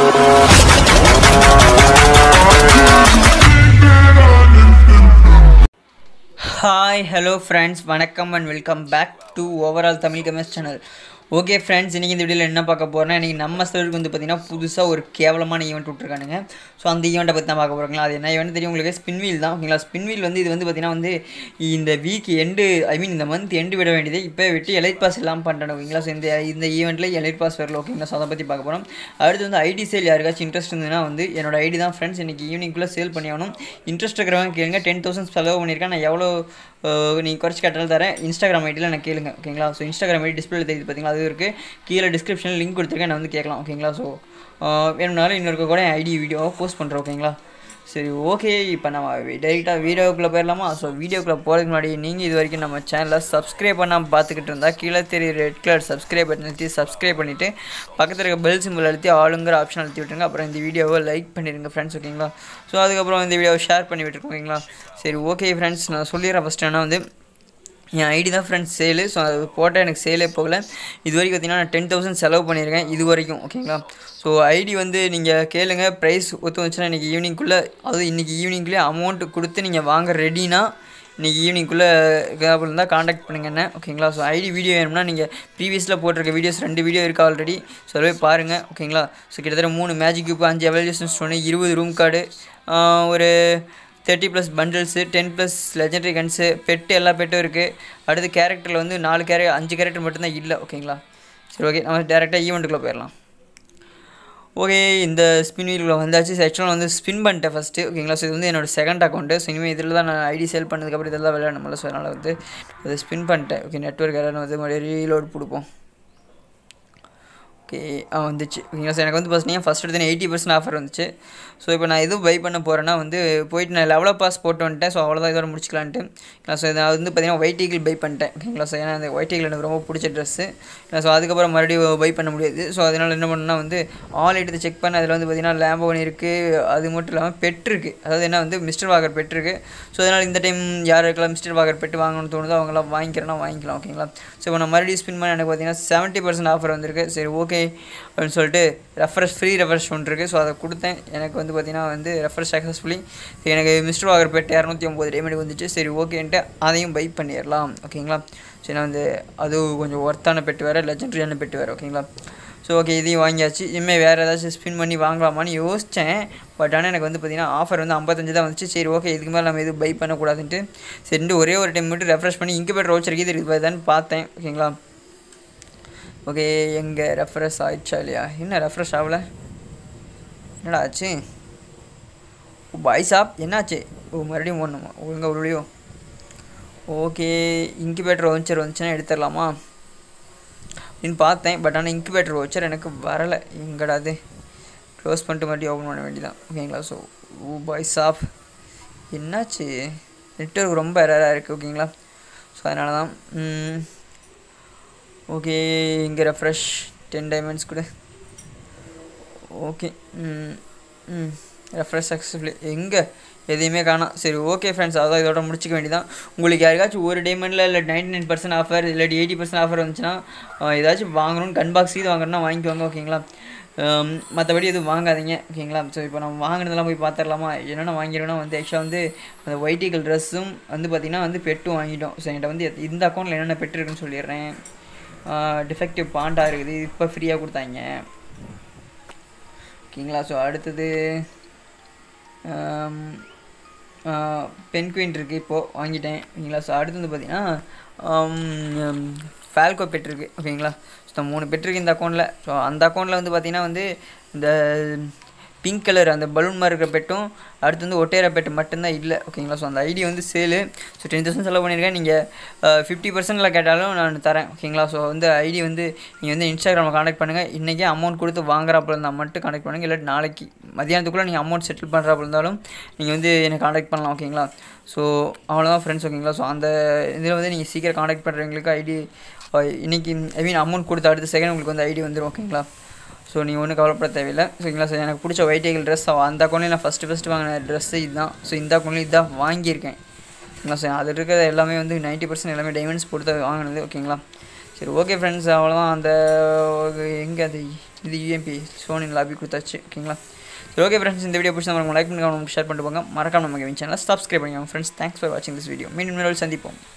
hi hello friends வணக்கம் and welcome back to overall Tamil games channel okay friends இன்றைக்கி இந்த வீடியோவில் என்ன பார்க்க போகிறோன்னா இன்றைக்கி நம்ம சர்வருக்கு வந்து பார்த்திங்கன்னா புதுசாக ஒரு கேவலமான ஈவெண்ட் விட்ருக்கானுங்க ஸோ அந்த ஈவெண்ட்டை பற்றி தான் பார்க்க போகிறோங்களா அது என்ன ஈவெண்ட் தெரியும் உங்களுக்கு ஸ்பின் வீல் தான் ஓகேங்களா ஸ்பின் வீல் வந்து இது வந்து பார்த்திங்கன்னா வந்து இந்த வீக் எண்டு ஐ மீன் இந்த மந்த் எண்டு விட வேண்டியது இப்போ விட்டு எலைட் பாஸ் எல்லாம் பண்ணுறேன் ஓகேங்களா ஸோ இந்த இந்த ஈவெண்ட்டில் எலைட் பாஸ் வரல ஓகேங்களா ஸோ அதை பற்றி பார்க்க போகிறோம் அடுத்து வந்து ஐடி சேல் யாருக்காச்சும் இன்ட்ரெஸ்ட் இருந்ததுன்னா வந்து என்னோட ஐடி தான் ஃப்ரெண்ட்ஸ் இன்றைக்கி ஈவினிங்குள்ளே சேல் பண்ணி ஆகணும் இன்ட்ரெஸ்ட் இருக்கிறவங்க கேளுங்க டென் தௌசண்ட் செலவு பண்ணியிருக்கேன் நான் எவ்வளோ நீங்கள் குறைச்சி கட்டல் தரேன் இன்ஸ்டாகிராம் ஐடியில் நான் கேளுங்க ஓகேங்களா ஸோ இன்ஸ்டாகிராம் ஐடி டிஸ்பிளே தெரியுது பார்த்தீங்களா அது இருக்குது கீழே டிஸ்கிரிப்ஷனில் லிங்க் கொடுத்துருக்கேன் நான் வந்து கேட்கலாம் ஓகேங்களா ஸோ வேணும்னாலும் இன்னொரு கூட ஐடி வீடியோவை போஸ்ட் பண்ணுறேன் ஓகேங்களா சரி ஓகே இப்போ நம்ம டைரெக்டாக வீடியோக்குள்ளே போயிடலாமா ஸோ வீடியோக்குள்ளே போகிறதுக்கு முன்னாடி நீங்கள் இது வரைக்கும் நம்ம சேனலை சப்ஸ்கிரைப் பண்ணாமல் பார்த்துக்கிட்டு இருந்தால் கீழே தெரிய ரெட் கலர் சப்ஸ்கிரைப் பட்டன் அழுத்தி சப்ஸ்கிரைப் பண்ணிவிட்டு பக்கத்தில் இருக்க பெல் சிம்பிள் அழுத்தி ஆளுங்கிற ஆப்ஷன் அழுத்தி விட்டுருங்க அப்புறம் இந்த வீடியோவை லைக் பண்ணிடுங்க ஃப்ரெண்ட்ஸ் ஓகேங்களா ஸோ அதுக்கப்புறம் இந்த வீடியோவை ஷேர் பண்ணி விட்டுருக்கோம் ஓகேங்களா சரி ஓகே ஃப்ரெண்ட்ஸ் நான் சொல்லிடுறேன் ஃபஸ்ட்டு என்ன வந்து என் ஐடி தான் ஃப்ரெண்ட்ஸ் சேலு ஸோ அது போட்டால் எனக்கு சேலே போகல இது வரைக்கும் பார்த்தீங்கன்னா நான் டென் தௌசண்ட் செலவு பண்ணியிருக்கேன் இது வரைக்கும் ஓகேங்களா ஸோ ஐடி வந்து நீங்கள் கேளுங்க ப்ரைஸ் ஒத்து வந்துச்சுன்னா இன்றைக்கி ஈவினிங்குள்ளே அதுவும் இன்றைக்கி ஈவினிங்குள்ளே அமௌண்ட்டு கொடுத்து நீங்கள் வாங்க ரெடினா இன்றைக்கி ஈவினிங்குள்ளே கேபிள் இருந்தால் காண்டாக்ட் பண்ணுங்க என்ன ஓகேங்களா ஸோ ஐடி வீடியோ வேணும்னா நீங்கள் ப்ரீவியஸில் போட்டிருக்க வீடியோஸ் ரெண்டு வீடியோ இருக்குது ஆல்ரெடி ஸோ அதை போய் பாருங்கள் ஓகேங்களா ஸோ கிட்டத்தட்ட மூணு மேஜிக் கியூப் அஞ்சு எவல்யூஷன் ஸ்டோனு இருபது ரூம் கார்டு ஒரு thirty plus bundles ten plus legendary guns pet எல்லா பெட்டும் இருக்குது அடுத்து கேரக்டரில் வந்து நாலு கேரக்டர் அஞ்சு கேரக்டர் மட்டும்தான் இல்லை ஓகேங்களா சரி ஓகே நம்ம டேரெக்டாக ஈவெண்ட்டுக்குள்ளே போயிடலாம் ஓகே இந்த ஸ்பின் வீலுக்குள்ள வந்தாச்சு ஆக்சுவலாக வந்து ஸ்பின் பண்ணிட்டேன் ஃபஸ்ட்டு ஓகேங்களா ஸோ இது வந்து என்னோடய செகண்ட் அக்கௌண்ட்டு ஸோ இனிமேல் இதில் தான் நான் ஐடி சேல் பண்ணதுக்கப்புறம் இதெல்லாம் விளையாடணும்ல ஸோ அதனால் வந்து அதை ஸ்பின் பண்ணிட்டேன் ஓகே நெட்ஒர்க் எல்லாம் வந்து மறுபடியும் ரீலோட் கொடுப்போம் ஓகே ஆ வந்துச்சு ஓகேங்களா சார் எனக்கு வந்து பார்த்தீங்கன்னா ஃபஸ்ட் எடுத்து எயிட்டி பர்சன்ட் ஆஃபர் வந்துச்சு ஸோ இப்போ நான் எதுவும் பை பண்ண போகிறேன்னா வந்து போயிட்டு நான் லெவலப் பாஸ் போட்டு வந்துட்டேன் ஸோ அவ்வளோதான் இதோட முடிச்சிக்கலான்ட்டு நான் ஸோ நான் வந்து பார்த்தீங்கன்னா ஒயிட் ஈகிள் பை பண்ணிட்டேன் ஓகேங்களா ஸோ ஏன்னா அந்த ஒயிட் ஈகிள் எனக்கு ரொம்ப பிடிச்ச ட்ரெஸ்ஸு ஸோ அதுக்கப்புறம் மறுபடியும் பை பண்ண முடியாது ஸோ அதனால் என்ன பண்ணால் வந்து ஆல் எடுத்து செக் பண்ண அதில் வந்து பார்த்தீங்கன்னா லேம்போன் இருக்குது அது மட்டும் இல்லாமல் பெட் இருக்குது அதாவது என்ன வந்து மிஸ்டர் வாகர் பெட் இருக்குது ஸோ அதனால் இந்த டைம் யாருக்கெல்லாம் மிஸ்டர் வாகர் பெட்டு வாங்கணும்னு தோணுதோ அவங்களாம் வாங்கிக்கிறேன்னா வாங்கிக்கலாம் ஓகேங்களா ஸோ இப்போ நான் மறுபடியும் ஸ்பின் பண்ண எனக்கு பார்த்தீங்கன்னா செவன்ட்டி பர்சன்ட் ஆஃபர் வந்திருக்கு சரி ஓகே அப்படின்னு சொல்லிட்டு ரெஃப்ரெஷ் ஃப்ரீ ரெஃப்ரெஷ் ஒன்று இருக்குது ஸோ அதை கொடுத்தேன் எனக்கு வந்து பார்த்தீங்கன்னா வந்து ரெஃப்ரெஷ் சக்ஸஸ்ஃபுல்லி எனக்கு மிஸ்டர் வாகர் பெட் இரநூத்தி ஒம்பது ரேமெண்ட் வந்துச்சு சரி ஓகேன்ட்டு அதையும் பை பண்ணிடலாம் ஓகேங்களா சரி நான் வந்து அது கொஞ்சம் ஒர்த்தான பெட்டு வேறு லெஜெண்ட்ரியான பெட்டு வேறு ஓகேங்களா ஸோ ஓகே இதையும் வாங்கியாச்சு இனிமேல் வேறு ஏதாச்சும் ஸ்பின் பண்ணி வாங்கலாமான்னு யோசித்தேன் பட் ஆனால் எனக்கு வந்து பார்த்திங்கன்னா ஆஃபர் வந்து ஐம்பத்தஞ்சு தான் வந்துச்சு சரி ஓகே இதுக்கு மேலே நம்ம எதுவும் பை பண்ணக்கூடாதுன்ட்டு சரின்ட்டு ஒரே ஒரு டைம் மட்டும் ரெஃப்ரெஷ் பண்ணி இங்கே போய்ட்டு ரோச்சர் இது இருக்குதான்னு பார்த்தேன் ஓகேங்களா ஓகே எங்கே ரெஃப்ரெஷ் ஆயிடுச்சா இல்லையா என்ன ரெஃப்ரெஷ் ஆகலை என்னடா ஆச்சு ஓ பாய் சாப் என்னாச்சு ஓ மறுபடியும் ஒன்றுமா ஒழுங்கா உள்ளியோ ஓகே இன்குபேட்டர் வவுச்சர் வந்துச்சுன்னா எடுத்துடலாமா அப்படின்னு பார்த்தேன் பட் ஆனால் இன்குபேட்டர் வவுச்சர் எனக்கு வரலை எங்கடா அது க்ளோஸ் பண்ணிட்டு மறுபடியும் ஓப்பன் பண்ண வேண்டியதான் ஓகேங்களா ஸோ ஓ பாய் சாப் என்னாச்சு நெட்ஒர்க் ரொம்ப எரராக இருக்குது ஓகேங்களா ஸோ அதனால தான் ஓகே இங்கே ரெஃப்ரெஷ் டென் டைமண்ட்ஸ் கூட ஓகே ம் ம் ரெஃப்ரெஷ் சக்ஸஸ்ஃபுல்லி எங்கே எதையுமே காணோம் சரி ஓகே ஃப்ரெண்ட்ஸ் அதான் இதோட முடிச்சிக்க வேண்டியதான் உங்களுக்கு யாருக்காச்சும் ஒரு டைமண்டில் இல்லை நைன்டி நைன் பர்சன்ட் ஆஃபர் இல்லாட்டி எயிட்டி பர்சன்ட் ஆஃபர் வந்துச்சுன்னா ஏதாச்சும் வாங்கணும்னு கன் பாக்ஸ் இது வாங்கணும்னா வாங்கிக்கோங்க ஓகேங்களா மற்றபடி எதுவும் வாங்காதீங்க ஓகேங்களா ஸோ இப்போ நம்ம வாங்கினதெல்லாம் போய் பார்த்துடலாமா என்னென்ன வாங்கிடுவோம்னா வந்து ஆக்சுவலாக வந்து அந்த ஒயிட் ஈகிள் ட்ரெஸ்ஸும் வந்து பார்த்திங்கன்னா வந்து பெட்டும் வாங்கிட்டோம் ஸோ என்கிட்ட வந்து இந்த அக்கௌண்ட்டில் என்னென்ன பெட் இருக்குன்னு சொல்லிடுறேன் டிஃபெக்டிவ் பாண்டா இருக்குது இப்போ ஃப்ரீயாக கொடுத்தாங்க ஓகேங்களா ஸோ அடுத்தது பென் குயின் இருக்குது இப்போது வாங்கிட்டேன் ஓகேங்களா ஸோ அடுத்து வந்து பார்த்திங்கன்னா ஃபேல்கோ பெட் இருக்குது ஓகேங்களா ஸோ மூணு பெட் இருக்குது இந்த அக்கௌண்ட்டில் ஸோ அந்த அக்கௌண்ட்டில் வந்து பார்த்திங்கன்னா வந்து இந்த பிங்க் கலர் அந்த பலூன் மாதிரி இருக்கிற பெட்டும் அடுத்து வந்து ஒட்டேரா பெட்டு மட்டும்தான் இல்லை ஓகேங்களா ஸோ அந்த ஐடி வந்து சேலு ஸோ டென் தௌசண்ட் செலவு பண்ணியிருக்கேன் நீங்கள் ஃபிஃப்டி பர்சன்டில் கேட்டாலும் நான் தரேன் ஓகேங்களா ஸோ வந்து ஐடி வந்து நீங்கள் வந்து இன்ஸ்டாகிராமில் காண்டாக்ட் பண்ணுங்கள் இன்றைக்கே அமௌண்ட் கொடுத்து வாங்குறாப்புல இருந்தால் மட்டும் காண்டாக்ட் பண்ணுங்கள் இல்லாட்டி நாளைக்கு மதியானத்துக்குள்ளே நீங்கள் அமௌண்ட் செட்டில் பண்ணுறாப்புல இருந்தாலும் நீங்கள் வந்து என்னை காண்டாக்ட் பண்ணலாம் ஓகேங்களா ஸோ அவ்வளோதான் ஃப்ரெண்ட்ஸ் ஓகேங்களா ஸோ அந்த இதில் வந்து நீங்கள் சீக்கிரம் காண்டாக்ட் பண்ணுறவங்களுக்கு ஐடி இன்றைக்கி ஐ மீன் அமௌண்ட் கொடுத்து அடுத்த செகண்ட் உங்களுக்கு வந்து ஐடி வந்துடும் ஓகேங்களா ஸோ நீங்கள் ஒன்றும் கவலைப்பட தேவையில்லை சரிங்களா சார் எனக்கு பிடிச்ச ஒயிட் ஏகிள் ட்ரெஸ் அந்த அக்கௌண்ட்லேயும் நான் ஃபஸ்ட்டு ஃபஸ்ட்டு வாங்கின ட்ரெஸ்ஸு இதுதான் ஸோ இந்த அக்கௌண்ட்லேயும் இதுதான் வாங்கியிருக்கேன் சரிங்களா சார் அதில் இருக்கிற எல்லாமே வந்து நைன்ட்டி பர்சன்ட் எல்லாமே டைமண்ட்ஸ் கொடுத்து வாங்கினது ஓகேங்களா சரி ஓகே ஃப்ரெண்ட்ஸ் அவ்வளோதான் அந்த எங்கே அது இது யூஎம்பி சோனி லாபி கொடுத்தாச்சு ஓகேங்களா சரி ஓகே ஃப்ரெண்ட்ஸ் இந்த வீடியோ பிடிச்சா நம்ம லைக் பண்ணுங்க ஷேர் பண்ணிட்டு போங்க மறக்காம நம்ம சேனலை சப்ஸ்கிரைப் பண்ணிக்கோங்க ஃப்ரெண்ட்ஸ் தேங்க்ஸ் ஃபார் வாட்சிங் திஸ் வீடியோ மீண்டும் சந்திப்போம்